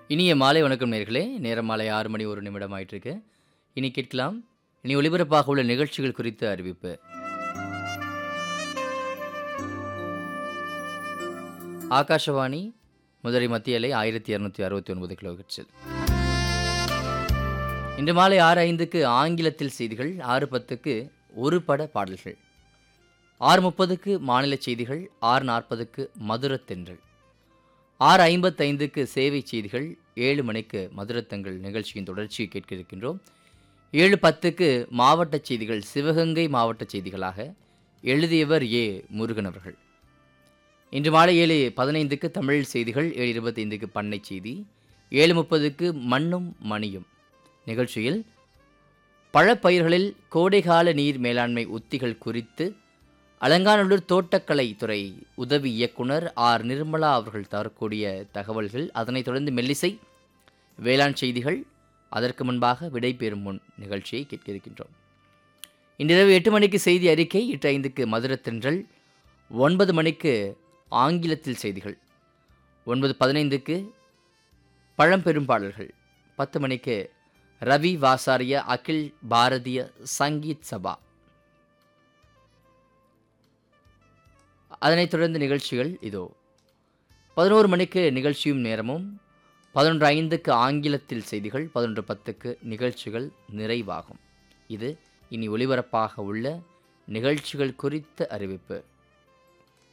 இனிய மாலை வணக்கம் நேர்களே நேரம் மாலை ஆறு மணி ஒரு நிமிடம் ஆயிட்டிருக்கு இனி கேட்கலாம் இனி ஒளிபரப்பாக உள்ள நிகழ்ச்சிகள் குறித்த அறிவிப்பு ஆகாஷவாணி முதலை மத்திய அலை ஆயிரத்தி இரநூத்தி அறுபத்தி ஒன்பது கிலோஹெட்ஸில் இன்று மாலை ஆறு ஐந்துக்கு ஆங்கிலத்தில் செய்திகள் ஆறு பத்துக்கு ஒரு பட பாடல்கள் ஆறு முப்பதுக்கு மாநில செய்திகள் ஆறு நாற்பதுக்கு மதுரத்தென்றல் ஆறு ஐம்பத்தைந்துக்கு சேவை செய்திகள் ஏழு மணிக்கு மதுரத்தங்கள் நிகழ்ச்சியின் தொடர்ச்சியை கேட்க இருக்கின்றோம் ஏழு பத்துக்கு மாவட்ட செய்திகள் சிவகங்கை மாவட்ட செய்திகளாக எழுதியவர் ஏ முருகன் அவர்கள் இன்று மாலை ஏழு பதினைந்துக்கு தமிழ் செய்திகள் ஏழு இருபத்தைந்துக்கு பண்ணை செய்தி ஏழு முப்பதுக்கு மண்ணும் மணியும் நிகழ்ச்சியில் பழப்பயிர்களில் கோடைகால நீர் மேலாண்மை உத்திகள் குறித்து அலங்காநல்லூர் தோட்டக்கலை துறை உதவி இயக்குனர் ஆர் நிர்மலா அவர்கள் தரக்கூடிய தகவல்கள் அதனைத் தொடர்ந்து மெல்லிசை வேளாண் செய்திகள் அதற்கு முன்பாக விடைபெறும் முன் நிகழ்ச்சியை கேட்க இருக்கின்றோம் இன்றிரவு எட்டு மணிக்கு செய்தி அறிக்கை எட்டு ஐந்துக்கு மதுரத்தென்றல் ஒன்பது மணிக்கு ஆங்கிலத்தில் செய்திகள் ஒன்பது பதினைந்துக்கு பழம்பெரும் பாடல்கள் பத்து மணிக்கு ரவி வாசாரிய அகில் பாரதிய சங்கீத் சபா அதனைத் தொடர்ந்து நிகழ்ச்சிகள் இதோ பதினோரு மணிக்கு நிகழ்ச்சியும் நேரமும் பதினொன்று ஐந்துக்கு ஆங்கிலத்தில் செய்திகள் பதினொன்று பத்துக்கு நிகழ்ச்சிகள் நிறைவாகும் இது இனி ஒளிபரப்பாக உள்ள நிகழ்ச்சிகள் குறித்த அறிவிப்பு